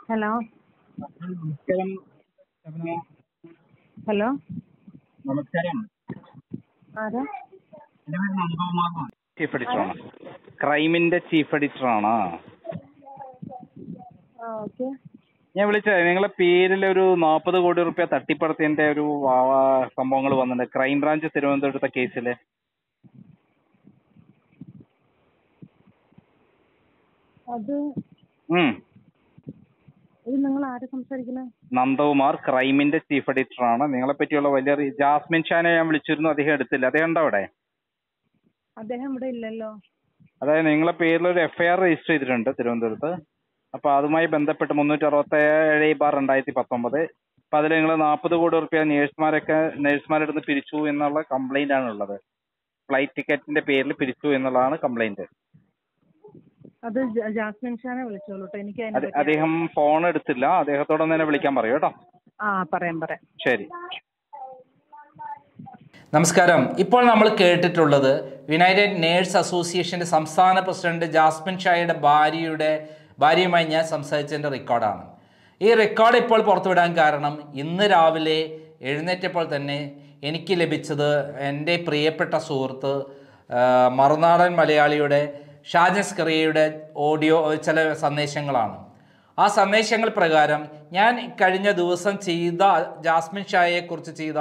Hello നമസ്കാരം ശബന. Hello നമസ്കാരം ആരാ എൻ്റെ പേര് നന്ദകുമാർ ചീഫ് എഡിറ്ററാണ് ക്രൈമിന്റെ ചീഫ് എഡിറ്ററാണ് ആ ഓക്കെ ഞാൻ വിളിച്ചത് നിങ്ങളെ പേരിൽ ഒരു നാൽപ്പത് കോടി റുപ്യ തട്ടിപ്പടത്തിന്റെ ഒരു സംഭവങ്ങൾ വന്നിട്ടുണ്ട് ക്രൈം ബ്രാഞ്ച് തിരുവനന്തപുരത്തെ കേസിൽ അത് ഉം ഇത് നിങ്ങൾ ആരാ സംസാരിക്കുന്നത് നന്ദകുമാർ ക്രൈമിന്റെ ചീഫ് എഡിറ്ററാണ് നിങ്ങളെ പറ്റിയുള്ള വലിയ റി- ജാസ്മിൻ ഷാനെ ഞാൻ വിളിച്ചിരുന്നു അദ്ദേഹം എടുത്തില്ല അദ്ദേഹം ഉണ്ടോ അവിടെ അദ്ദേഹം ഇവിടെ ഇല്ലല്ലോ അതായത് നിങ്ങളെ പേരിൽ ഒരു എഫ്ഐആർ രജിസ്റ്റർ ചെയ്തിട്ടുണ്ട് തിരുവനന്തപുരത്ത് അപ്പൊ അതുമായി ബന്ധപ്പെട്ട് മുന്നൂറ്റി അറുപത്തേഴ് ബാർ രണ്ടായിരത്തി പത്തൊമ്പത് അപ്പൊ അതിൽ നിങ്ങൾ നാൽപ്പത് കോടി റുപ്യ നേഴ്സുമാരൊക്കെ നേഴ്സുമാരുടെ അടുത്ത് പിരിച്ചു എന്നുള്ള കംപ്ലൈന്റ് ആണ് ഉള്ളത് ഫ്ലൈറ്റ് ടിക്കറ്റിന്റെ പേരിൽ പിരിച്ചു എന്നുള്ളതാണ് കംപ്ലൈന്റ് അത് ജ- ജാസ്മിൻ ഷാനെ വിളിച്ചോളൂ കേട്ടോ എനിക്ക് അതിനെ അത് പറ്റി അദ്ദേഹം ഫോൺ എടുത്തില്ല അദ്ദേഹത്തോടൊന്ന് തന്നെ വിളിക്കാൻ പറയൂ കേട്ടോ ആ പറയാം പറയാം ശരി നമസ്കാരം ഇപ്പോൾ നമ്മൾ കേട്ടിട്ടുള്ളത് യുണൈറ്റഡ് നേഴ്സ് അസോസിയേഷന്റെ സംസ്ഥാന പ്രസിഡന്റ് ജാസ്മിൻ ഷായുടെ ഭാര്യയുടെ ഭാര്യയുമായി ഞാൻ സംസാരിച്ചതിൻ്റെ റെക്കോർഡാണ് ഈ റെക്കോർഡ് ഇപ്പോൾ പുറത്തുവിടാൻ കാരണം ഇന്ന് രാവിലെ എഴുന്നേറ്റപ്പോൾ തന്നെ എനിക്ക് ലഭിച്ചത് എൻ്റെ പ്രിയപ്പെട്ട സുഹൃത്ത് ആ, മറുനാടൻ മലയാളിയുടെ ഷാജസ് കറിയയുടെ ഓഡിയോ ചില സന്ദേശങ്ങളാണ് ആ സന്ദേശങ്ങൾ പ്രകാരം ഞാൻ കഴിഞ്ഞ ദിവസം ചെയ്ത ജാസ്മിൻ ഷായെക്കുറിച്ച് ചെയ്ത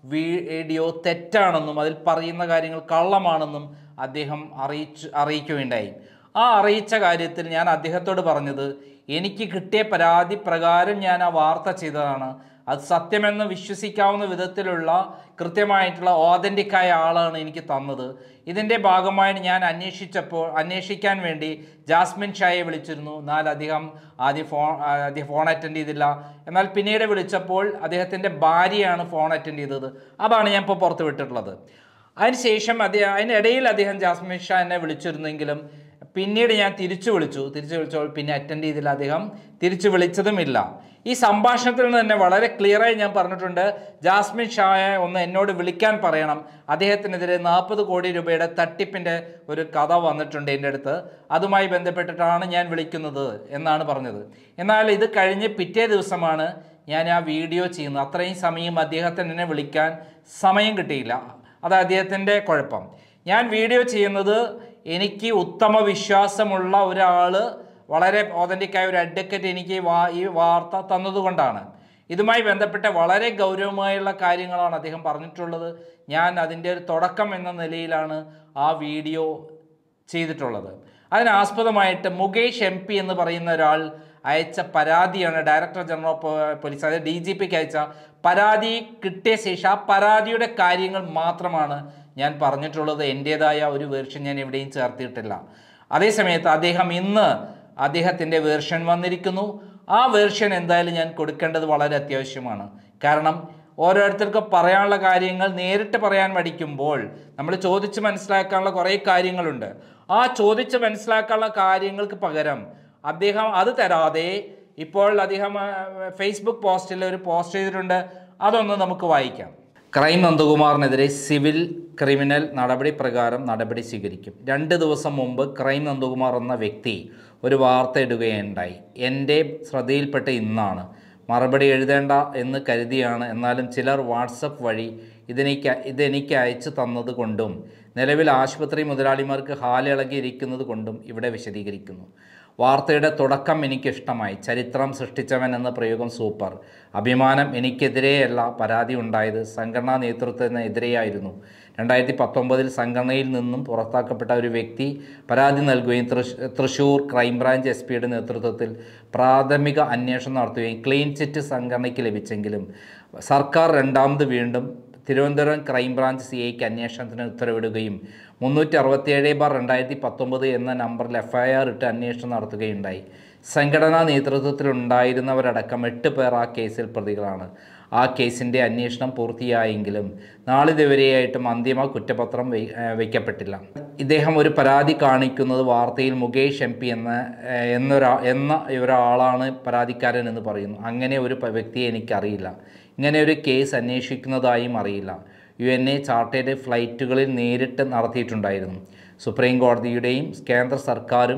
വീഡിയോ തെറ്റാണെന്നും അതിൽ പറയുന്ന കാര്യങ്ങൾ കള്ളമാണെന്നും അദ്ദേഹം അറിയിച്ചു അറിയിക്കുകയുണ്ടായി ആ അറിയിച്ച കാര്യത്തിൽ ഞാൻ അദ്ദേഹത്തോട് പറഞ്ഞത് എനിക്ക് കിട്ടിയ പരാതി പ്രകാരം ഞാൻ ആ വാർത്ത ചെയ്തതാണ് അത് സത്യമെന്ന് വിശ്വസിക്കാവുന്ന വിധത്തിലുള്ള കൃത്യമായിട്ടുള്ള ഓതൻറ്റിക്കായ ആളാണ് എനിക്ക് തന്നത് ഇതിൻ്റെ ഭാഗമായി ഞാൻ അന്വേഷിച്ചപ്പോൾ അന്വേഷിക്കാൻ വേണ്ടി ജാസ്മിൻ ഷായെ വിളിച്ചിരുന്നു എന്നാൽ അദ്ദേഹം ആദ്യം ഫോൺ ആദ്യം ഫോൺ അറ്റൻഡ് ചെയ്തില്ല എന്നാൽ പിന്നീട് വിളിച്ചപ്പോൾ അദ്ദേഹത്തിൻ്റെ ഭാര്യയാണ് ഫോൺ അറ്റൻഡ് ചെയ്തത് അതാണ് ഞാൻ ഇപ്പോൾ പുറത്ത് വിട്ടിട്ടുള്ളത് അതിനുശേഷം അദ്ദേഹം അതിനിടയിൽ അദ്ദേഹം ജാസ്മിൻ ഷാ എന്നെ വിളിച്ചിരുന്നെങ്കിലും പിന്നീട് ഞാൻ തിരിച്ചു വിളിച്ചു തിരിച്ചു വിളിച്ചപ്പോൾ പിന്നെ അറ്റൻഡ് ചെയ്തില്ല അദ്ദേഹം തിരിച്ചു വിളിച്ചതുമില്ല ഈ സംഭാഷണത്തിൽ നിന്ന് തന്നെ വളരെ ക്ലിയറായി ഞാൻ പറഞ്ഞിട്ടുണ്ട് ജാസ്മിൻ ഷായെ ഒന്ന് എന്നോട് വിളിക്കാൻ പറയണം അദ്ദേഹത്തിനെതിരെ നാൽപ്പത് കോടി രൂപയുടെ തട്ടിപ്പിൻ്റെ ഒരു കഥ വന്നിട്ടുണ്ട് എൻ്റെ അടുത്ത് അതുമായി ബന്ധപ്പെട്ടിട്ടാണ് ഞാൻ വിളിക്കുന്നത് എന്നാണ് പറഞ്ഞത് എന്നാൽ ഇത് കഴിഞ്ഞ് പിറ്റേ ദിവസമാണ് ഞാൻ ആ വീഡിയോ ചെയ്യുന്നത് അത്രയും സമയം അദ്ദേഹത്തിന് എന്നെ വിളിക്കാൻ സമയം കിട്ടിയില്ല അത് അദ്ദേഹത്തിൻ്റെ കുഴപ്പം ഞാൻ വീഡിയോ ചെയ്യുന്നത് എനിക്ക് ഉത്തമ വിശ്വാസമുള്ള ഒരാൾ വളരെ ഓതൻറ്റിക്കായ ഒരു അഡ്വക്കറ്റ് എനിക്ക് ഈ വാ ഈ വാർത്ത തന്നതുകൊണ്ടാണ് ഇതുമായി ബന്ധപ്പെട്ട വളരെ ഗൗരവമായുള്ള കാര്യങ്ങളാണ് അദ്ദേഹം പറഞ്ഞിട്ടുള്ളത് ഞാൻ അതിൻ്റെ ഒരു തുടക്കം എന്ന നിലയിലാണ് ആ വീഡിയോ ചെയ്തിട്ടുള്ളത് അതിനാസ്പദമായിട്ട് മുകേഷ് എം പി എന്ന് പറയുന്ന ഒരാൾ അയച്ച പരാതിയാണ് ഡയറക്ടർ ജനറൽ ഓഫ് പോലീസ് അതായത് ഡി ജി പിക്ക് അയച്ച പരാതി കിട്ടിയ ശേഷം ആ പരാതിയുടെ കാര്യങ്ങൾ മാത്രമാണ് ഞാൻ പറഞ്ഞിട്ടുള്ളത് എൻ്റേതായ ഒരു വേർഷൻ ഞാൻ എവിടെയും ചേർത്തിയിട്ടില്ല അതേസമയത്ത് അദ്ദേഹം ഇന്ന് അദ്ദേഹത്തിൻ്റെ വേർഷൻ വന്നിരിക്കുന്നു ആ വേർഷൻ എന്തായാലും ഞാൻ കൊടുക്കേണ്ടത് വളരെ അത്യാവശ്യമാണ് കാരണം ഓരോരുത്തർക്കും പറയാനുള്ള കാര്യങ്ങൾ നേരിട്ട് പറയാൻ മടിക്കുമ്പോൾ നമ്മൾ ചോദിച്ച് മനസ്സിലാക്കാനുള്ള കുറേ കാര്യങ്ങളുണ്ട് ആ ചോദിച്ച് മനസ്സിലാക്കാനുള്ള കാര്യങ്ങൾക്ക് പകരം അദ്ദേഹം അത് തരാതെ ഇപ്പോൾ അദ്ദേഹം ആ, ഫേസ്ബുക്ക് പോസ്റ്റിൽ ഒരു പോസ്റ്റ് ചെയ്തിട്ടുണ്ട് അതൊന്ന് നമുക്ക് വായിക്കാം ക്രൈം നന്ദകുമാറിനെതിരെ സിവിൽ ക്രിമിനൽ നടപടി പ്രകാരം നടപടി സ്വീകരിക്കും രണ്ട് ദിവസം മുമ്പ് ക്രൈം നന്ദകുമാർ എന്ന വ്യക്തി ഒരു വാർത്ത ഇടുകയുണ്ടായി എൻ്റെ ശ്രദ്ധയിൽപ്പെട്ട ഇന്നാണ് മറുപടി എഴുതേണ്ട എന്ന് കരുതിയാണ് എന്നാലും ചിലർ വാട്സപ്പ് വഴി ഇതെനിക്ക് ഇതെനിക്ക് അയച്ചു തന്നത് കൊണ്ടും നിലവിൽ ആശുപത്രി മുതലാളിമാർക്ക് ഹാലിളകിയിരിക്കുന്നത് കൊണ്ടും ഇവിടെ വിശദീകരിക്കുന്നു വാർത്തയുടെ തുടക്കം എനിക്കിഷ്ടമായി ചരിത്രം സൃഷ്ടിച്ചവൻ എന്ന പ്രയോഗം സൂപ്പർ അഭിമാനം എനിക്കെതിരെയല്ല പരാതി ഉണ്ടായത് സംഘടനാ നേതൃത്വത്തിനെതിരെയായിരുന്നു രണ്ടായിരത്തി പത്തൊമ്പതിൽ സംഘടനയിൽ നിന്നും പുറത്താക്കപ്പെട്ട ഒരു വ്യക്തി പരാതി നൽകുകയും തൃശ് തൃശ്ശൂർ ക്രൈംബ്രാഞ്ച് എസ് പിയുടെ നേതൃത്വത്തിൽ പ്രാഥമിക അന്വേഷണം നടത്തുകയും ക്ലീൻ ചിറ്റ് സംഘടനയ്ക്ക് ലഭിച്ചെങ്കിലും സർക്കാർ രണ്ടാമത് വീണ്ടും തിരുവനന്തപുരം ക്രൈംബ്രാഞ്ച് സി ഐക്ക് അന്വേഷണത്തിന് ഉത്തരവിടുകയും മുന്നൂറ്റി അറുപത്തിയേഴ് ബാർ രണ്ടായിരത്തി പത്തൊമ്പത് എന്ന നമ്പറിൽ എഫ് ഐ ആർ ഇട്ട് അന്വേഷണം നടത്തുകയുണ്ടായി സംഘടനാ നേതൃത്വത്തിലുണ്ടായിരുന്നവരടക്കം എട്ട് പേർ ആ കേസിൽ പ്രതികളാണ് ആ കേസിൻ്റെ അന്വേഷണം പൂർത്തിയായെങ്കിലും നാളിതുവരെയായിട്ടും അന്തിമ കുറ്റപത്രം വെ- ഏഹ് വയ്ക്കപ്പെട്ടില്ല ഇദ്ദേഹം ഒരു പരാതി കാണിക്കുന്നത് വാർത്തയിൽ മുകേഷ് എം പി എന്ന ഏഹ് എന്നൊരാ എന്ന ഒരാളാണ് പരാതിക്കാരൻ എന്ന് പറയുന്നു അങ്ങനെ ഒരു പ- വ്യക്തിയെ എനിക്കറിയില്ല ഇങ്ങനെ ഒരു കേസ് അന്വേഷിക്കുന്നതായും അറിയില്ല യു എൻ എ ചാർട്ടേഡ് ഫ്ലൈറ്റുകളിൽ നേരിട്ട് നടത്തിയിട്ടുണ്ടായിരുന്നു സുപ്രീം കോടതിയുടെയും കേന്ദ്ര സർക്കാരും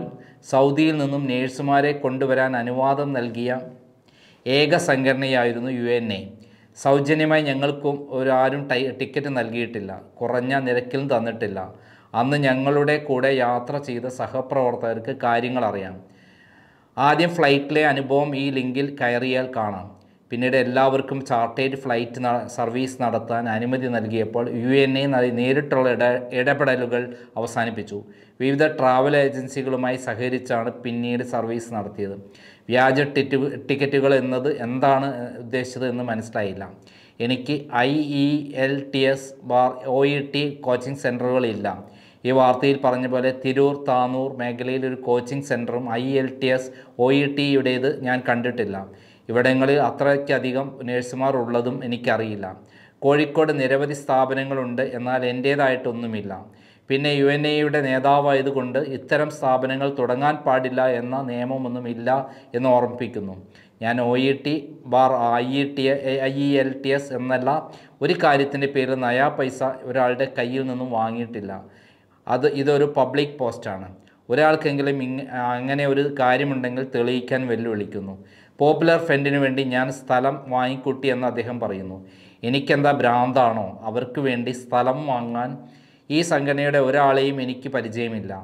സൗദിയിൽ നിന്നും നേഴ്സുമാരെ കൊണ്ടുവരാൻ അനുവാദം നൽകിയ ഏക സംഘടനയായിരുന്നു യു എൻ എ സൗജന്യമായി ഞങ്ങൾക്കും ഒരാരും ടൈ ടിക്കറ്റ് നൽകിയിട്ടില്ല കുറഞ്ഞ നിരക്കിലും തന്നിട്ടില്ല അന്ന് ഞങ്ങളുടെ കൂടെ യാത്ര ചെയ്ത സഹപ്രവർത്തകർക്ക് കാര്യങ്ങൾ അറിയാം ആദ്യം ഫ്ലൈറ്റിലെ അനുഭവം ഈ ലിങ്കിൽ കയറിയാൽ കാണാം പിന്നീട് എല്ലാവർക്കും ചാർട്ടേഡ് ഫ്ലൈറ്റ് ന സർവീസ് നടത്താൻ അനുമതി നൽകിയപ്പോൾ യു എൻ എ നേരിട്ടുള്ള ഇട ഇടപെടലുകൾ അവസാനിപ്പിച്ചു വിവിധ ട്രാവൽ ഏജൻസികളുമായി സഹകരിച്ചാണ് പിന്നീട് സർവീസ് നടത്തിയത് വ്യാജ ടിറ്റ് ടിക്കറ്റുകൾ എന്നത് എന്താണ് ഉദ്ദേശിച്ചത് എന്ന് മനസ്സിലായില്ല എനിക്ക് I E L T S bar O E T coaching സെൻറ്ററുകളില്ല ഈ വാർത്തയിൽ പറഞ്ഞ പോലെ തിരൂർ താനൂർ മേഖലയിൽ ഒരു കോച്ചിങ് സെൻറ്ററും I L T S O E ടിയുടേത് ഞാൻ കണ്ടിട്ടില്ല ഇവിടങ്ങളിൽ അത്രയ്ക്കധികം നഴ്സുമാർ ഉള്ളതും എനിക്കറിയില്ല കോഴിക്കോട് നിരവധി സ്ഥാപനങ്ങളുണ്ട് എന്നാൽ എൻ്റേതായിട്ടൊന്നുമില്ല പിന്നെ യു എൻ എയുടെ നേതാവായതുകൊണ്ട് ഇത്തരം സ്ഥാപനങ്ങൾ തുടങ്ങാൻ പാടില്ല എന്ന നിയമമൊന്നും ഇല്ല എന്ന് ഓർമ്മിപ്പിക്കുന്നു ഞാൻ O E T bar I E T I E L T S എന്നല്ല ഒരു കാര്യത്തിൻ്റെ പേരിൽ നയാ പൈസ ഒരാളുടെ കയ്യിൽ നിന്നും വാങ്ങിയിട്ടില്ല അത് ഇതൊരു പബ്ലിക് പോസ്റ്റാണ് ഒരാൾക്കെങ്കിലും ഇങ്ങ അങ്ങനെ ഒരു കാര്യമുണ്ടെങ്കിൽ തെളിയിക്കാൻ വെല്ലുവിളിക്കുന്നു പോപ്പുലർ ഫ്രണ്ടിന് വേണ്ടി ഞാൻ സ്ഥലം വാങ്ങിക്കൂട്ടി എന്ന് അദ്ദേഹം പറയുന്നു എനിക്കെന്താ ഭ്രാന്താണോ അവർക്ക് വേണ്ടി സ്ഥലം വാങ്ങാൻ ഈ സംഘടനയുടെ ഒരാളെയും എനിക്ക് പരിചയമില്ല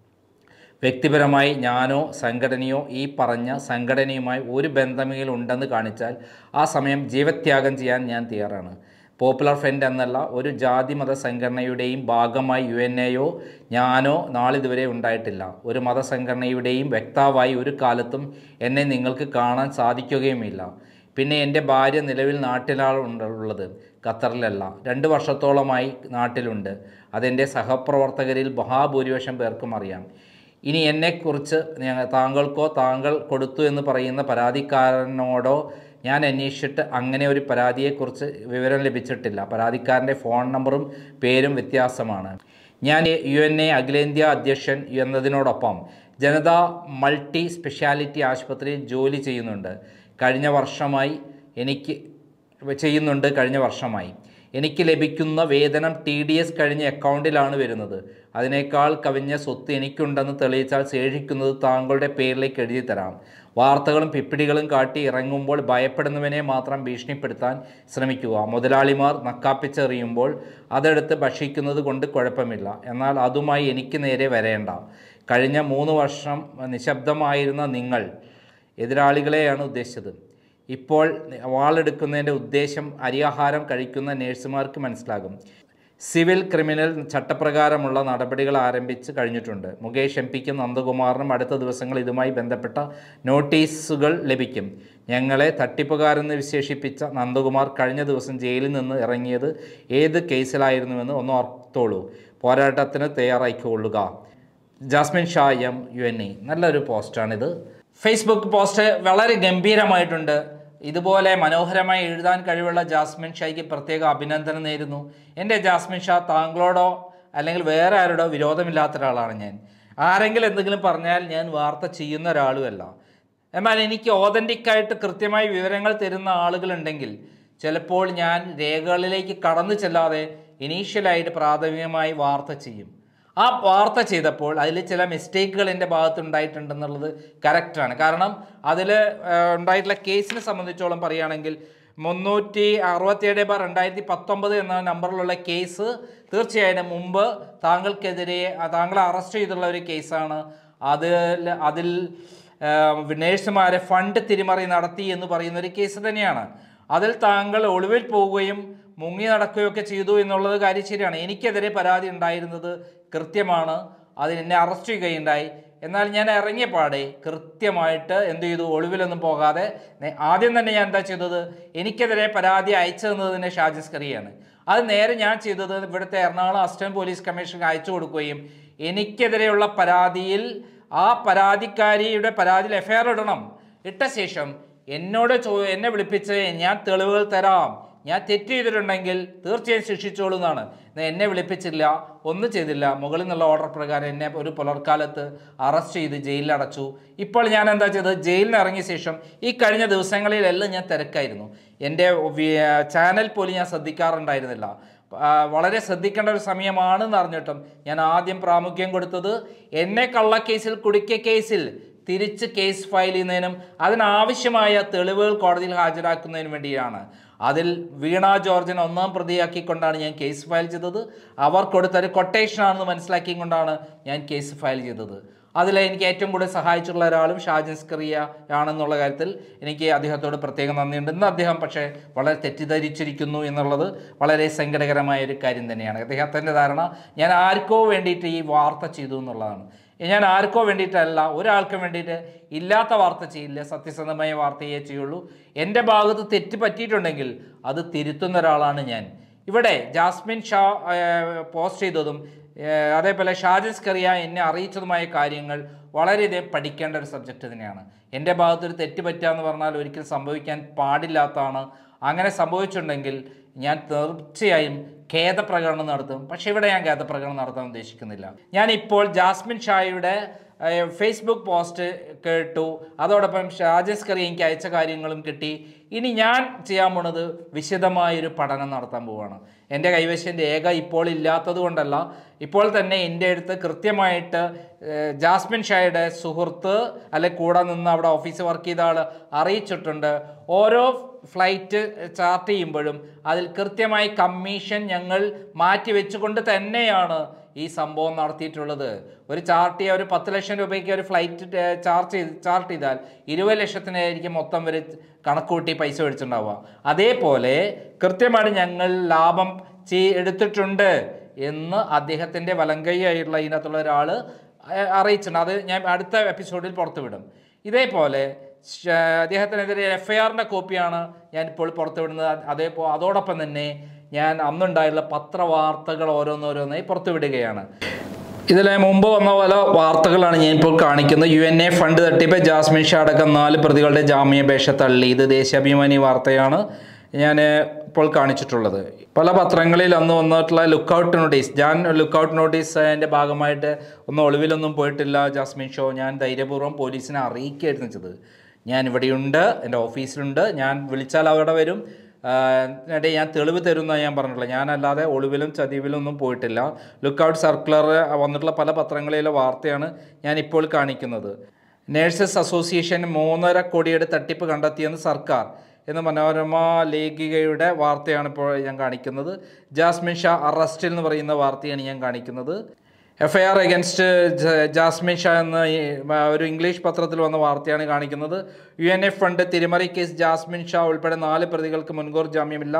വ്യക്തിപരമായി ഞാനോ സംഘടനയോ ഈ പറഞ്ഞ സംഘടനയുമായി ഒരു ബന്ധമെങ്കിലും ഉണ്ടെന്ന് കാണിച്ചാൽ ആ സമയം ജീവത്യാഗം ചെയ്യാൻ ഞാൻ തയ്യാറാണ് പോപ്പുലർ ഫ്രണ്ട് എന്നല്ല ഒരു ജാതി മത സംഘടനയുടെയും ഭാഗമായി യു എൻ എയോ ഞാനോ നാളിതുവരെ ഉണ്ടായിട്ടില്ല ഒരു മതസംഘടനയുടെയും വ്യക്താവായി ഒരു കാലത്തും എന്നെ നിങ്ങൾക്ക് കാണാൻ സാധിക്കുകയുമില്ല പിന്നെ എൻ്റെ ഭാര്യ നിലവിൽ നാട്ടിലാണ് ഉള്ളത് ഖത്തറിലല്ല രണ്ട് വർഷത്തോളമായി നാട്ടിലുണ്ട് അതെൻ്റെ സഹപ്രവർത്തകരിൽ മഹാഭൂരിപക്ഷം പേർക്കും അറിയാം ഇനി എന്നെക്കുറിച്ച് ഞ- താങ്കൾക്കോ താങ്കൾ കൊടുത്തു എന്ന് പറയുന്ന പരാതിക്കാരനോടോ ഞാൻ അന്വേഷിച്ചിട്ട് അങ്ങനെ ഒരു പരാതിയെക്കുറിച്ച് വിവരം ലഭിച്ചിട്ടില്ല പരാതിക്കാരൻ്റെ ഫോൺ നമ്പറും പേരും വ്യത്യാസമാണ് ഞാൻ യു എൻ എ അഖിലേന്ത്യാ അധ്യക്ഷൻ എന്നതിനോടൊപ്പം ജനതാ മൾട്ടി സ്പെഷ്യാലിറ്റി ആശുപത്രിയിൽ ജോലി ചെയ്യുന്നുണ്ട് കഴിഞ്ഞ വർഷമായി എനിക്ക് ചെയ്യുന്നുണ്ട് കഴിഞ്ഞ വർഷമായി എനിക്ക് ലഭിക്കുന്ന വേതനം ടി ഡി എസ് കഴിഞ്ഞ അക്കൗണ്ടിലാണ് വരുന്നത് അതിനേക്കാൾ കവിഞ്ഞ സ്വത്ത് എനിക്കുണ്ടെന്ന് തെളിയിച്ചാൽ ശേഷിക്കുന്നത് താങ്കളുടെ പേരിലേക്ക് എഴുതി തരാം വാർത്തകളും പിപ്പിടികളും കാട്ടി ഇറങ്ങുമ്പോൾ ഭയപ്പെടുന്നവനെ മാത്രം ഭീഷണിപ്പെടുത്താൻ ശ്രമിക്കുക മുതലാളിമാർ നക്കാപ്പിച്ചെറിയുമ്പോൾ അതെടുത്ത് ഭക്ഷിക്കുന്നത് കൊണ്ട് കുഴപ്പമില്ല എന്നാൽ അതുമായി എനിക്ക് നേരെ വരേണ്ട കഴിഞ്ഞ മൂന്ന് വർഷം നിശബ്ദമായിരുന്ന നിങ്ങൾ എതിരാളികളെയാണ് ഉദ്ദേശിച്ചത് ഇപ്പോൾ വാളെടുക്കുന്നതിൻ്റെ ഉദ്ദേശം അരിയാഹാരം കഴിക്കുന്ന നേഴ്സുമാർക്ക് മനസ്സിലാകും സിവിൽ ക്രിമിനൽ ചട്ടപ്രകാരമുള്ള നടപടികൾ ആരംഭിച്ച് കഴിഞ്ഞിട്ടുണ്ട് മുകേഷ് എം പിക്കും നന്ദകുമാറിനും അടുത്ത ദിവസങ്ങൾ ഇതുമായി ബന്ധപ്പെട്ട നോട്ടീസുകൾ ലഭിക്കും ഞങ്ങളെ തട്ടിപ്പുകാരെന്ന് വിശേഷിപ്പിച്ച നന്ദകുമാർ കഴിഞ്ഞ ദിവസം ജയിലിൽ നിന്ന് ഇറങ്ങിയത് ഏത് കേസിലായിരുന്നുവെന്ന് ഒന്ന് ഓർത്തോളൂ പോരാട്ടത്തിന് തയ്യാറായിക്കൊള്ളുക Jasmine Shah M U N E നല്ലൊരു പോസ്റ്റാണിത് ഫേസ്ബുക്ക് പോസ്റ്റ് വളരെ ഗംഭീരമായിട്ടുണ്ട് ഇതുപോലെ മനോഹരമായി എഴുതാൻ കഴിവുള്ള ജാസ്മിൻ ഷായ്ക്ക് പ്രത്യേക അഭിനന്ദനം നേരുന്നു എൻ്റെ ജാസ്മിൻ ഷാ താങ്കളോടോ അല്ലെങ്കിൽ വേറെ ആരോടോ വിരോധമില്ലാത്ത ഒരാളാണ് ഞാൻ ആരെങ്കിലും എന്തെങ്കിലും പറഞ്ഞാൽ ഞാൻ വാർത്ത ചെയ്യുന്ന ഒരാളുമല്ല എന്നാൽ എനിക്ക് ഓതൻറ്റിക്കായിട്ട് കൃത്യമായി വിവരങ്ങൾ തരുന്ന ആളുകളുണ്ടെങ്കിൽ ചിലപ്പോൾ ഞാൻ രേഖകളിലേക്ക് കടന്നു ചെല്ലാതെ ഇനീഷ്യലായിട്ട് പ്രാഥമികമായി വാർത്ത ചെയ്യും ആ വാർത്ത ചെയ്തപ്പോൾ അതിൽ ചില മിസ്റ്റേക്കുകൾ എൻ്റെ ഭാഗത്ത് ഉണ്ടായിട്ടുണ്ടെന്നുള്ളത് കറക്റ്റാണ് കാരണം അതിൽ ഉണ്ടായിട്ടുള്ള കേസിനെ സംബന്ധിച്ചോളം പറയുകയാണെങ്കിൽ മുന്നൂറ്റി അറുപത്തിയേഴ് ബാർ രണ്ടായിരത്തി പത്തൊമ്പത് എന്ന നമ്പറിലുള്ള കേസ് തീർച്ചയായിട്ടും മുമ്പ് താങ്കൾക്കെതിരെ ആ, താങ്കളെ അറസ്റ്റ് ചെയ്തുള്ള ഒരു കേസാണ് അതിൽ അതിൽ നേഴ്സുമാരെ ഫണ്ട് തിരിമറി നടത്തി എന്ന് പറയുന്ന ഒരു കേസ് തന്നെയാണ് അതിൽ താങ്കൾ ഒളിവിൽ പോവുകയും മുങ്ങി നടക്കുകയൊക്കെ ചെയ്തു എന്നുള്ളത് കാര്യം ശരിയാണ് എനിക്കെതിരെ പരാതി ഉണ്ടായിരുന്നത് കൃത്യമാണ് അതിന് എന്നെ അറസ്റ്റ് ചെയ്യുകയുണ്ടായി എന്നാൽ ഞാൻ ഇറങ്ങിയ പാടെ കൃത്യമായിട്ട് എന്ത് ചെയ്തു ഒളിവിലൊന്നും പോകാതെ നേ- ആദ്യം തന്നെ ഞാൻ എന്താ ചെയ്തത് എനിക്കെതിരെ പരാതി അയച്ചു തന്നത് തന്നെ ഷാജിസ് കറിയാണ് അത് നേരെ ഞാൻ ചെയ്തത് ഇവിടുത്തെ എറണാകുളം അസിസ്റ്റന്റ് പോലീസ് കമ്മീഷണർക്ക് അയച്ചു കൊടുക്കുകയും എനിക്കെതിരെയുള്ള പരാതിയിൽ ആ പരാതിക്കാരിയുടെ പരാതിയിൽ എഫ്ഐആർ ഇടണം ഇട്ട ശേഷം എന്നോട് ചോ എന്നെ വിളിപ്പിച്ച് ഞാൻ തെളിവുകൾ തരാം ഞാൻ തെറ്റ് ചെയ്തിട്ടുണ്ടെങ്കിൽ തീർച്ചയായും ശിക്ഷിച്ചോളൂ എന്നാണ് എന്നാൽ എന്നെ വിളിപ്പിച്ചില്ല ഒന്നും ചെയ്തില്ല മുകളിൽ നിന്നുള്ള ഓർഡർ പ്രകാരം എന്നെ ഒരു പുലർക്കാലത്ത് അറസ്റ്റ് ചെയ്ത് ജയിലിൽ അടച്ചു ഇപ്പോൾ ഞാൻ എന്താ ചെയ്തത് ജയിലിൽ നിന്ന് ഇറങ്ങിയ ശേഷം ഈ കഴിഞ്ഞ ദിവസങ്ങളിലെല്ലാം ഞാൻ തിരക്കായിരുന്നു എൻ്റെ വി- ചാനൽ പോലും ഞാൻ ശ്രദ്ധിക്കാറുണ്ടായിരുന്നില്ല ആ, വളരെ ശ്രദ്ധിക്കേണ്ട ഒരു സമയമാണെന്ന് അറിഞ്ഞിട്ടും ഞാൻ ആദ്യം പ്രാമുഖ്യം കൊടുത്തത് എന്നെ കള്ളക്കേസിൽ കുടുക്കിയ കേസിൽ തിരിച്ച് കേസ് ഫയൽ ചെയ്യുന്നതിനും അതിനാവശ്യമായ തെളിവുകൾ കോടതിയിൽ ഹാജരാക്കുന്നതിനും വേണ്ടിയാണ് അതിൽ വീണ ജോർജിനെ ഒന്നാം പ്രതിയാക്കിക്കൊണ്ടാണ് ഞാൻ കേസ് ഫയൽ ചെയ്തത് അവർ കൊടുത്തൊരു കൊട്ടേഷനാണെന്ന് മനസ്സിലാക്കിക്കൊണ്ടാണ് ഞാൻ കേസ് ഫയൽ ചെയ്തത് അതിൽ എനിക്ക് ഏറ്റവും കൂടുതൽ സഹായിച്ചിട്ടുള്ള ഒരാളും ഷാജൻ സ്കറിയ ആണെന്നുള്ള കാര്യത്തിൽ എനിക്ക് അദ്ദേഹത്തോട് പ്രത്യേകം നന്ദിയുണ്ട് ഇന്ന് അദ്ദേഹം പക്ഷേ വളരെ തെറ്റിദ്ധരിച്ചിരിക്കുന്നു എന്നുള്ളത് വളരെ സങ്കടകരമായ ഒരു കാര്യം തന്നെയാണ് അദ്ദേഹത്തിൻ്റെ ധാരണ ഞാൻ ആർക്കോ വേണ്ടിയിട്ട് ഈ വാർത്ത ചെയ്തു എന്നുള്ളതാണ് ഞാൻ ആർക്കോ വേണ്ടിയിട്ടല്ല ഒരാൾക്ക് വേണ്ടിയിട്ട് ഇല്ലാത്ത വാർത്ത ചെയ്യില്ല സത്യസന്ധമായ വാർത്തയെ ചെയ്യുള്ളൂ എൻ്റെ ഭാഗത്ത് തെറ്റ് പറ്റിയിട്ടുണ്ടെങ്കിൽ അത് തിരുത്തുന്ന ഒരാളാണ് ഞാൻ ഇവിടെ ജാസ്മിൻ ഷാ ഏഹ്, പോസ്റ്റ് ചെയ്തതും ഏഹ്, അതേപോലെ ഷാജൻ സ്കറിയ എന്നെ അറിയിച്ചതുമായ കാര്യങ്ങൾ വളരെയധികം പഠിക്കേണ്ട ഒരു സബ്ജക്റ്റ് തന്നെയാണ് എൻ്റെ ഭാഗത്തൊരു തെറ്റ് പറ്റുക എന്ന് പറഞ്ഞാൽ ഒരിക്കലും സംഭവിക്കാൻ പാടില്ലാത്തതാണ് അങ്ങനെ സംഭവിച്ചിട്ടുണ്ടെങ്കിൽ ഞാൻ തീർച്ചയായും ഖേദപ്രകടനം നടത്തും പക്ഷേ ഇവിടെ ഞാൻ ഖേദപ്രകടനം നടത്താൻ ഉദ്ദേശിക്കുന്നില്ല ഞാൻ ഇപ്പോൾ ജാസ്മിൻ ഷായുടെ ഏഹ്, ഫേസ്ബുക്ക് പോസ്റ്റ് കേട്ടു അതോടൊപ്പം ഷാജസ് കറി എനിക്ക് അയച്ച കാര്യങ്ങളും കിട്ടി ഇനി ഞാൻ ചെയ്യാൻ പോണത് വിശദമായൊരു പഠനം നടത്താൻ പോവുകയാണ് എൻ്റെ കൈവശം രേഖ ഇപ്പോൾ ഇല്ലാത്തത് കൊണ്ടല്ല ഇപ്പോൾ തന്നെ എൻ്റെ അടുത്ത് കൃത്യമായിട്ട് ഏഹ്, ജാസ്മിൻ ഷായുടെ സുഹൃത്ത് അല്ലെ കൂടെ നിന്ന് അവിടെ ഓഫീസ് വർക്ക് ചെയ്ത ആൾ അറിയിച്ചിട്ടുണ്ട് ഓരോ ഫ്ലൈറ്റ് ചാർട്ട് ചെയ്യുമ്പോഴും അതിൽ കൃത്യമായി കമ്മീഷൻ ഞങ്ങൾ മാറ്റി വെച്ചുകൊണ്ട് തന്നെയാണ് ഈ സംഭവം നടത്തിയിട്ടുള്ളത് ഒരു ചാർട്ട് ചെയ്യുക ഒരു പത്ത് ലക്ഷം രൂപയ്ക്ക് ഒരു ഫ്ലൈറ്റ് ചാർജ് ചെയ്ത് ചാർട്ട് ചെയ്താൽ ഇരുപത് ലക്ഷത്തിനായിരിക്കും മൊത്തം വരെ കണക്ക് കൂട്ടി പൈസ മേടിച്ചിട്ടുണ്ടാവുക അതേപോലെ കൃത്യമായിട്ട് ഞങ്ങൾ ലാഭം ചെയ് എടുത്തിട്ടുണ്ട് എന്ന് അദ്ദേഹത്തിൻ്റെ വലങ്കൈയായിട്ടുള്ള ഇതിനകത്തുള്ള ഒരാൾ അറിയിച്ചിട്ടുണ്ട് അത് ഞാൻ അടുത്ത എപ്പിസോഡിൽ പുറത്തുവിടും ഇതേപോലെ ശ- അദ്ദേഹത്തിനെതിരെ എഫ് ഐ ആറിൻ്റെ കോപ്പിയാണ് ഞാൻ ഇപ്പോൾ പുറത്തുവിടുന്നത് അതേപോ അതോടൊപ്പം തന്നെ ഞാൻ അന്നുണ്ടായുള്ള പത്രവാർത്തകൾ ഓരോന്നോരോന്നായി പുറത്തുവിടുകയാണ് ഇതിൽ മുമ്പ് വന്ന പല വാർത്തകളാണ് ഞാൻ ഇപ്പോൾ കാണിക്കുന്നത് യു എൻ എ ഫണ്ട് തട്ടിപ്പ് ജാസ്മിൻ ഷാ അടക്കം നാല് പ്രതികളുടെ ജാമ്യാപേക്ഷ തള്ളി ഇത് ദേശാഭിമാനി വാർത്തയാണ് ഞാൻ ഇപ്പോൾ കാണിച്ചിട്ടുള്ളത് പല പത്രങ്ങളിൽ അന്ന് വന്നിട്ടുള്ള ലുക്കൗട്ട് നോട്ടീസ് ഞാൻ ലുക്കൗട്ട് നോട്ടീസിൻ്റെ ഭാഗമായിട്ട് ഒന്നും ഒളിവിലൊന്നും പോയിട്ടില്ല ജാസ്മിൻ ഷോ ഞാൻ ധൈര്യപൂർവ്വം പോലീസിനെ അറിയിക്കുകയായിരുന്നു ചെയ്തത് ഞാൻ ഇവിടെയുണ്ട് എൻ്റെ ഓഫീസിലുണ്ട് ഞാൻ വിളിച്ചാൽ അവിടെ വരും എന്നിട്ട് ഞാൻ തെളിവ് തരുമെന്നാണ് ഞാൻ പറഞ്ഞിട്ടുള്ളത് ഞാനല്ലാതെ ഒളിവിലും ചതിവിലും ഒന്നും പോയിട്ടില്ല ലുക്കൗട്ട് സർക്കുലർ വന്നിട്ടുള്ള പല പത്രങ്ങളിലെ വാർത്തയാണ് ഞാൻ ഇപ്പോൾ കാണിക്കുന്നത് നേഴ്സസ് അസോസിയേഷൻ മൂന്നര കോടിയുടെ തട്ടിപ്പ് കണ്ടെത്തിയെന്ന് സർക്കാർ എന്ന മനോരമ ലേഖികയുടെ വാർത്തയാണ് ഇപ്പോൾ ഞാൻ കാണിക്കുന്നത് ജാസ്മിൻ ഷാ അറസ്റ്റിൽ എന്ന് പറയുന്ന വാർത്തയാണ് ഞാൻ കാണിക്കുന്നത് F I R against Jasmine Shah എന്ന ഈ, ആ, ഒരു ഇംഗ്ലീഷ് പത്രത്തിൽ വന്ന വാർത്തയാണ് കാണിക്കുന്നത് യു എൻ എഫ് ഫണ്ട് തിരിമറി കേസ് ജാസ്മിൻ ഷാ ഉൾപ്പെടെ നാല് പ്രതികൾക്ക് മുൻകൂർ ജാമ്യമില്ല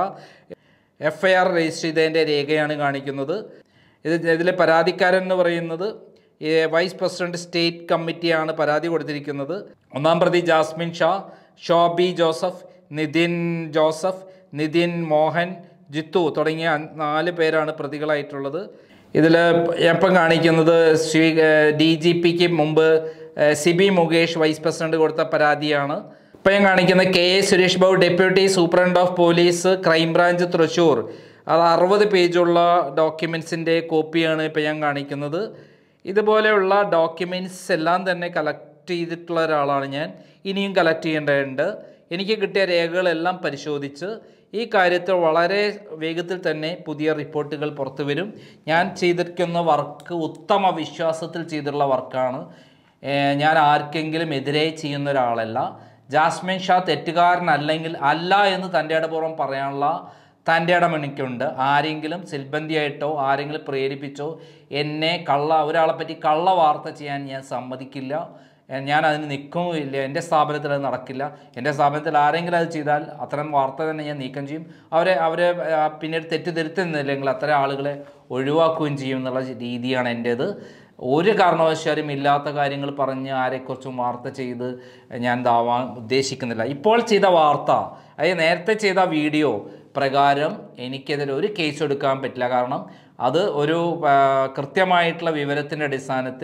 എഫ് ഐ ആർ രജിസ്റ്റർ ചെയ്തതിൻ്റെ രേഖയാണ് കാണിക്കുന്നത് ഇത് ഇതിലെ പരാതിക്കാരൻ എന്ന് പറയുന്നത് ഈ വൈസ് പ്രസിഡന്റ് സ്റ്റേറ്റ് കമ്മിറ്റിയാണ് പരാതി കൊടുത്തിരിക്കുന്നത് ഒന്നാം പ്രതി ജാസ്മിൻ ഷാ ഷോബി ജോസഫ് നിതിൻ ജോസഫ് നിതിൻ മോഹൻ ജിത്തു തുടങ്ങിയ അൻ- നാല് പേരാണ് പ്രതികളായിട്ടുള്ളത് ഇതിൽ ഇപ്പം കാണിക്കുന്നത് ശ്രീ ഡി ജി പിക്ക് മുമ്പ് ഏഹ്, സിബി മുകേഷ് വൈസ് പ്രസിഡന്റ് കൊടുത്ത പരാതിയാണ് ഇപ്പം ഞാൻ കാണിക്കുന്നത് K A Suresh Babu deputy superintendent of police crime branch Thrissur അത് അറുപത് പേജുള്ള ഡോക്യുമെൻസിൻ്റെ കോപ്പിയാണ് ഇപ്പം ഞാൻ കാണിക്കുന്നത് ഇതുപോലെയുള്ള ഡോക്യുമെൻറ്റ്സ് എല്ലാം തന്നെ കളക്ട് ചെയ്തിട്ടുള്ള ഒരാളാണ് ഞാൻ ഇനിയും കളക്ട് ചെയ്യേണ്ടതുണ്ട് എനിക്ക് കിട്ടിയ രേഖകളെല്ലാം പരിശോധിച്ച് ഈ കാര്യത്തിൽ വളരെ വേഗത്തിൽ തന്നെ പുതിയ റിപ്പോർട്ടുകൾ പുറത്തു വരും ഞാൻ ചെയ്തിരിക്കുന്ന വർക്ക് ഉത്തമ വിശ്വാസത്തിൽ ചെയ്തിട്ടുള്ള വർക്കാണ് ഏഹ് ഞാൻ ആർക്കെങ്കിലും എതിരെ ചെയ്യുന്ന ഒരാളല്ല ജാസ്മിൻ ഷാ തെറ്റുകാരനല്ലെങ്കിൽ അല്ല എന്ന് തൻ്റെ ഇടപൂർവ്വം പറയാനുള്ള തൻ്റെ ഇടം എനിക്കുണ്ട് ആരെങ്കിലും സിൽബന്ധിയായിട്ടോ ആരെങ്കിലും പ്രേരിപ്പിച്ചോ എന്നെ കള്ള ഒരാളെ പറ്റി കള്ള വാർത്ത ചെയ്യാൻ ഞാൻ സമ്മതിക്കില്ല ഏഹ് ഞാൻ അതിന് നിൽക്കുമില്ല എൻ്റെ സ്ഥാപനത്തിൽ അത് നടക്കില്ല എൻ്റെ സ്ഥാപനത്തിൽ ആരെങ്കിലും അത് ചെയ്താൽ അത്തരം വാർത്ത തന്നെ ഞാൻ നീക്കം ചെയ്യും അവരെ അവരെ ആ, പിന്നീട് തെറ്റിദ്ധരുത്തുന്നില്ലെങ്കിൽ അത്തരം ആളുകളെ ഒഴിവാക്കുകയും ചെയ്യും എന്നുള്ള രീതിയാണ് എൻ്റേത് ഒരു കാരണവശാലും ഇല്ലാത്ത കാര്യങ്ങൾ പറഞ്ഞ് ആരെക്കുറിച്ചും വാർത്ത ചെയ്ത് ഞാൻ ഇതാവാൻ ഉദ്ദേശിക്കുന്നില്ല ഇപ്പോൾ ചെയ്ത വാർത്ത അതായത് നേരത്തെ ചെയ്ത വീഡിയോ പ്രകാരം എനിക്കെതിരെ ഒരു കേസ് എടുക്കാൻ പറ്റില്ല കാരണം അത് ഒരു ആ, കൃത്യമായിട്ടുള്ള വിവരത്തിൻ്റെ അടിസ്ഥാനത്തിൽ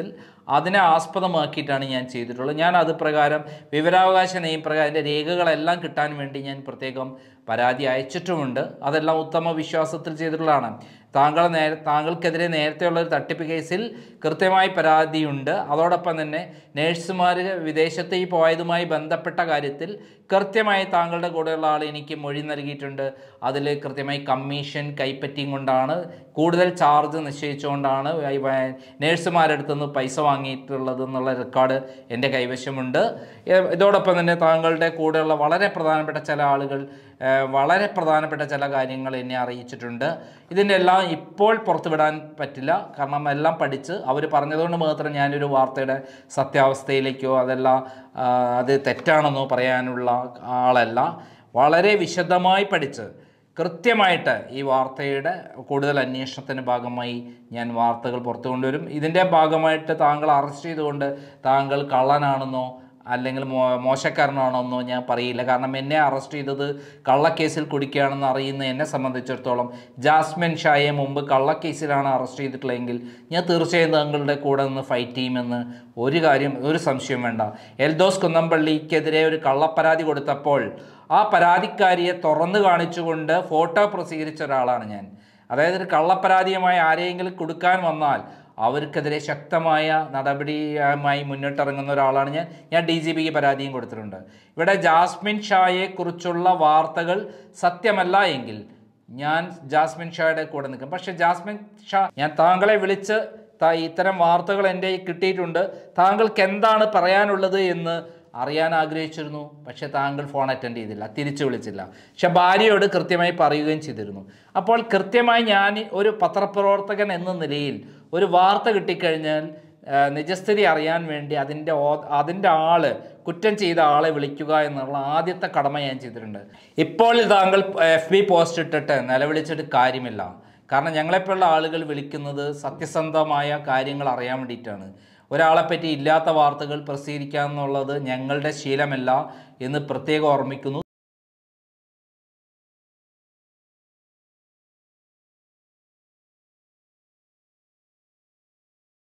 അതിനെ ആസ്പദമാക്കിയിട്ടാണ് ഞാൻ ചെയ്തിട്ടുള്ളത് ഞാൻ അത് പ്രകാരം വിവരാവകാശ നിയമപ്രകാരം എൻ്റെ രേഖകളെല്ലാം കിട്ടാൻ വേണ്ടി ഞാൻ പ്രത്യേകം പരാതി അയച്ചിട്ടുമുണ്ട് അതെല്ലാം ഉത്തമ വിശ്വാസത്തിൽ ചെയ്തിട്ടുള്ളതാണ് താങ്കൾ നേരെ താങ്കൾക്കെതിരെ നേരത്തെയുള്ള ഒരു തട്ടിപ്പ് കേസിൽ കൃത്യമായി പരാതിയുണ്ട് അതോടൊപ്പം തന്നെ നേഴ്സുമാർ വിദേശത്തേക്ക് പോയതുമായി ബന്ധപ്പെട്ട കാര്യത്തിൽ കൃത്യമായി താങ്കളുടെ കൂടെയുള്ള ആൾ എനിക്ക് മൊഴി നൽകിയിട്ടുണ്ട് അതിൽ കൃത്യമായി കമ്മീഷൻ കൈപ്പറ്റിയും കൊണ്ടാണ് കൂടുതൽ ചാർജ് നിശ്ചയിച്ചുകൊണ്ടാണ് ഈ വ- നേഴ്സുമാരുടെ അടുത്ത് നിന്ന് പൈസ വാങ്ങിയിട്ടുള്ളത് എന്നുള്ള റെക്കോർഡ് എൻ്റെ കൈവശമുണ്ട് ഏ- ഇതോടൊപ്പം തന്നെ താങ്കളുടെ കൂടെയുള്ള വളരെ പ്രധാനപ്പെട്ട ചില ആളുകൾ ഏ, വളരെ പ്രധാനപ്പെട്ട ചില കാര്യങ്ങൾ എന്നെ അറിയിച്ചിട്ടുണ്ട് ഇതിൻ്റെ എല്ലാം ഇപ്പോൾ പുറത്തുവിടാൻ പറ്റില്ല കാരണം എല്ലാം പഠിച്ച് അവർ പറഞ്ഞതുകൊണ്ട് മാത്രം ഞാനൊരു വാർത്തയുടെ സത്യാവസ്ഥയിലേക്കോ അതെല്ലാം ആ, അത് തെറ്റാണെന്നോ പറയാനുള്ള ആളല്ല വളരെ വിശദമായി പഠിച്ച് കൃത്യമായിട്ട് ഈ വാർത്തയുടെ കൂടുതൽ അന്വേഷണത്തിൻ്റെ ഭാഗമായി ഞാൻ വാർത്തകൾ പുറത്തു കൊണ്ടുവരും ഇതിൻ്റെ ഭാഗമായിട്ട് താങ്കൾ അറസ്റ്റ് ചെയ്തുകൊണ്ട് താങ്കൾ കള്ളനാണെന്നോ അല്ലെങ്കിൽ മോ മോശക്കാരനാണെന്നോ ഞാൻ പറയില്ല കാരണം എന്നെ അറസ്റ്റ് ചെയ്തത് കള്ളക്കേസിൽ കുടിക്കുകയാണെന്ന് അറിയുന്ന എന്നെ സംബന്ധിച്ചിടത്തോളം ജാസ്മിൻ ഷായെ മുമ്പ് കള്ളക്കേസിലാണ് അറസ്റ്റ് ചെയ്തിട്ടുള്ളതെങ്കിൽ ഞാൻ തീർച്ചയായും താങ്കളുടെ കൂടെ നിന്ന് ഫൈറ്റ് ചെയ്യുമെന്ന് ഒരു കാര്യം ഒരു സംശയം വേണ്ട എൽദോസ് കുന്നംപള്ളിക്കെതിരെ ഒരു കള്ളപ്പരാതി കൊടുത്തപ്പോൾ ആ പരാതിക്കാരിയെ തുറന്നു കാണിച്ചുകൊണ്ട് ഫോട്ടോ പ്രസിദ്ധീകരിച്ച ഒരാളാണ് ഞാൻ അതായത് ഒരു കള്ളപ്പരാതിയുമായി ആരെയെങ്കിലും കൊടുക്കാൻ വന്നാൽ അവർക്കെതിരെ ശക്തമായ നടപടിയുമായി മുന്നിട്ടിറങ്ങുന്ന ഒരാളാണ് ഞാൻ ഞാൻ ഡി ജി പിക്ക് പരാതിയും കൊടുത്തിട്ടുണ്ട് ഇവിടെ ജാസ്മിൻ ഷായെക്കുറിച്ചുള്ള വാർത്തകൾ സത്യമല്ല എങ്കിൽ ഞാൻ ജാസ്മിൻ ഷായുടെ കൂടെ നിൽക്കും പക്ഷേ ജാസ്മിൻ ഷാ ഞാൻ താങ്കളെ വിളിച്ച് ത- ഇത്തരം വാർത്തകൾ എൻ്റെ കയ്യിൽ കിട്ടിയിട്ടുണ്ട് താങ്കൾക്ക് എന്താണ് പറയാനുള്ളത് എന്ന് അറിയാൻ ആഗ്രഹിച്ചിരുന്നു പക്ഷേ താങ്കൾ ഫോൺ അറ്റൻഡ് ചെയ്തില്ല തിരിച്ചു വിളിച്ചില്ല പക്ഷെ ഭാര്യയോട് കൃത്യമായി പറയുകയും ചെയ്തിരുന്നു അപ്പോൾ കൃത്യമായി ഞാൻ ഒരു പത്രപ്രവർത്തകൻ എന്ന നിലയിൽ ഒരു വാർത്ത കിട്ടിക്കഴിഞ്ഞാൽ ആ, നിജസ്ഥിതി അറിയാൻ വേണ്ടി അതിൻ്റെ ഓ- അതിൻ്റെ ആള് കുറ്റം ചെയ്ത ആളെ വിളിക്കുക എന്നുള്ള ആദ്യത്തെ കടമ ഞാൻ ചെയ്തിട്ടുണ്ട് ഇപ്പോൾ താങ്കൾ എഫ് ബി പോസ്റ്റ് ഇട്ടിട്ട് നിലവിളിച്ചിട്ട് കാര്യമില്ല കാരണം ഞങ്ങളെപ്പോലുള്ള ആളുകൾ വിളിക്കുന്നത് സത്യസന്ധമായ കാര്യങ്ങൾ അറിയാൻ വേണ്ടിയിട്ടാണ് ഒരാളെപ്പറ്റി ഇല്ലാത്ത വാർത്തകൾ പ്രസിദ്ധീകരിക്കുക എന്നുള്ളത് ഞങ്ങളുടെ ശീലമല്ല എന്ന് പ്രത്യേകം ഓർമ്മിക്കുന്നു